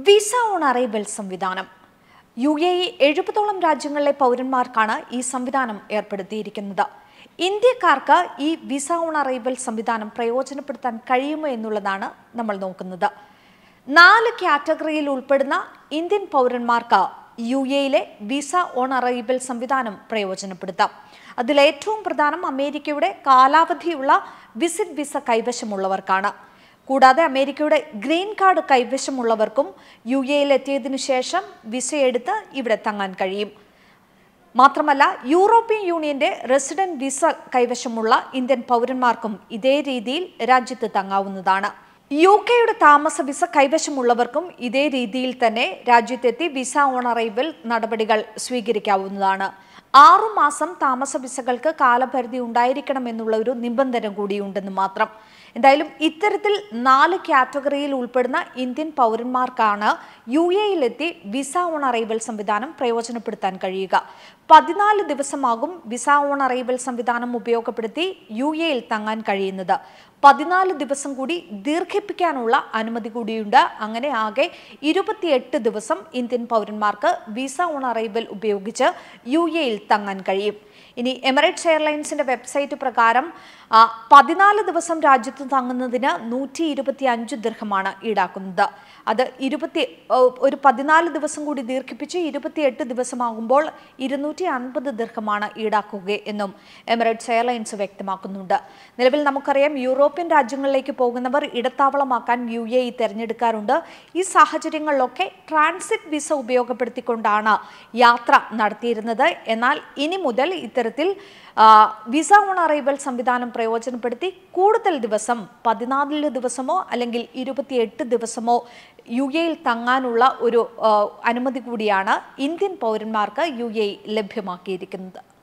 visa on arrival സംവിധാനം U A E എഴുപതോളം രാജ്യങ്ങളിലെ പൗരന്മാർക്കാണ് ഈ സംവിധാനം ഏർപ്പെടുത്തിയിരിക്കുന്നത് ഇന്ത്യക്കാർക്ക് ഈ വിസ ഓൺ അറൈവൽ സംവിധാനം പ്രയോജനപ്പെടുത്താൻ കഴിയുമോ എന്നുള്ളതാണ് നമ്മൾ നോക്കുന്നത് നാല് കാറ്റഗറിയിൽ ഉൾപ്പെടുന്ന ഇന്ത്യൻ പൗരന്മാർക്ക് യു എയിലെ വിസ ഓൺ അറൈവൽ സംവിധാനം പ്രയോജനപ്പെടുത്താം അതിലേറ്റവും പ്രധാനം അമേരിക്കയുടെ കാലാവധിയുള്ള വിസിറ്റ് വിസ കൈവശമുള്ളവർക്കാണ് കൂടാതെ അമേരിക്കയുടെ ഗ്രീൻ കാർഡ് കൈവശമുള്ളവർക്കും യു എയിൽ എത്തിയതിനു ശേഷം വിസ എടുത്ത് ഇവിടെ തങ്ങാൻ കഴിയും മാത്രമല്ല യൂറോപ്യൻ യൂണിയന്റെ റെസിഡന്റ് വിസ കൈവശമുള്ള ഇന്ത്യൻ പൗരന്മാർക്കും ഇതേ രീതിയിൽ രാജ്യത്ത് തങ്ങാവുന്നതാണ് യു കെയുടെ താമസ വിസ കൈവശമുള്ളവർക്കും ഇതേ രീതിയിൽ തന്നെ രാജ്യത്തെത്തി വിസ ഓൺ അറൈവൽ നടപടികൾ സ്വീകരിക്കാവുന്നതാണ് ആറു മാസം താമസ വിസകൾക്ക് കാലപരിധി ഉണ്ടായിരിക്കണം എന്നുള്ള ഒരു നിബന്ധന കൂടിയുണ്ടെന്ന് മാത്രം എന്തായാലും ഇത്തരത്തിൽ നാല് കാറ്റഗറിയിൽ ഉൾപ്പെടുന്ന ഇന്ത്യൻ പൗരന്മാർക്കാണ് യു എയിലെത്തി വിസ ഓൺ അറൈവൽ സംവിധാനം പ്രയോജനപ്പെടുത്താൻ കഴിയുക പതിനാല് ദിവസമാകും വിസ ഓൺ അറൈവൽ സംവിധാനം ഉപയോഗപ്പെടുത്തി യു എയിൽ തങ്ങാൻ കഴിയുന്നത് പതിനാല് ദിവസം കൂടി ദീർഘിപ്പിക്കാനുള്ള അനുമതി കൂടിയുണ്ട് അങ്ങനെ ആകെ ഇരുപത്തിയെട്ട് ദിവസം ഇന്ത്യൻ പൗരന്മാർക്ക് വിസ ഓൺ അറൈവൽ ഉപയോഗിച്ച് യു എയിൽ തങ്ങാൻ കഴിയും ഇനി എമിറേറ്റ്സ് എയർലൈൻസിന്റെ വെബ്സൈറ്റ് പ്രകാരം ആ, പതിനാല് ദിവസം രാജ്യത്ത് തങ്ങുന്നതിന് നൂറ്റി ഇരുപത്തി അഞ്ച് ദീർഘമാണ് ഈടാക്കുന്നത് അത് ഇരുപത്തി ഓ, ഒരു പതിനാല് ദിവസം കൂടി ദീർഘിപ്പിച്ച് ഇരുപത്തിയെട്ട് ദിവസമാകുമ്പോൾ ഇരുന്നൂറ്റി അൻപത് ദീർഘമാണ് ഈടാക്കുക എന്നും എമിറേറ്റ്സ് എയർലൈൻസ് വ്യക്തമാക്കുന്നുണ്ട് നിലവിൽ നമുക്കറിയാം യൂറോപ്യൻ രാജ്യങ്ങളിലേക്ക് പോകുന്നവർ ഇടത്താവളമാക്കാൻ യു എ ഇ തിരഞ്ഞെടുക്കാറുണ്ട് ഈ സാഹചര്യങ്ങളിലൊക്കെ ട്രാൻസിറ്റ് വിസ ഉപയോഗപ്പെടുത്തിക്കൊണ്ടാണ് യാത്ര നടത്തിയിരുന്നത് എന്നാൽ ഇനി മുതൽ ഇത്തരത്തിൽ ആ, വിസ ഓൺ അറൈവൽ സംവിധാനം പ്രയോജനപ്പെടുത്തി കൂടുതൽ ദിവസം പതിനാല് ദിവസമോ അല്ലെങ്കിൽ ഇരുപത്തിയെട്ട് ദിവസമോ യു എയിൽ തങ്ങാനുള്ള ഒരു ആ, അനുമതി കൂടിയാണ് ഇന്ത്യൻ പൗരന്മാർക്ക് യു എ ലഭ്യമാക്കിയിരിക്കുന്നത്